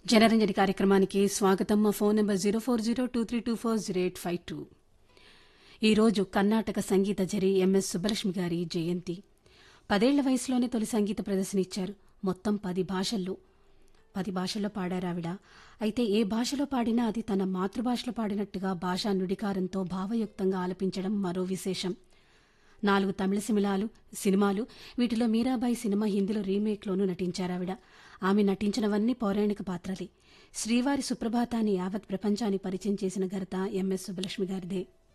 జనరంజని కార్యక్రమానికి స్వాగతం మా phone number zero four zero two three two four zero eight five two ఈరోజు కర్ణాటక సంగీత జరి ఎంఎస్ సుబ్బలక్ష్మి గారి జయంతి పదేళ్ల వయసులోనే తొలి సంగీత ప్రదర్శన ఇచ్చారు మొత్తం పది భాషల్లో పది భాషల్లో పాడారు ఆవిడ అయితే ఏ భాషలో పాడినా అది తన మాతృభాషలో పాడినట్టుగా భాషా నుడికారంతో భావయుక్తంగా ఆలపించడం మరో విశేషం నాలుగు తమిళ సినిమాలు సినిమాలు వీటిలో మీరాబాయి సినిమా హిందీలో రీమేక్లోనూ నటించారావిడ ఆమె నటించినవన్నీ పౌరాణిక పాత్రలే శ్రీవారి సుప్రభాతాన్ని యావత్ ప్రపంచాన్ని పరిచయం చేసిన ఘనత ఎంఎస్ సుబ్బలక్ష్మి గారిదే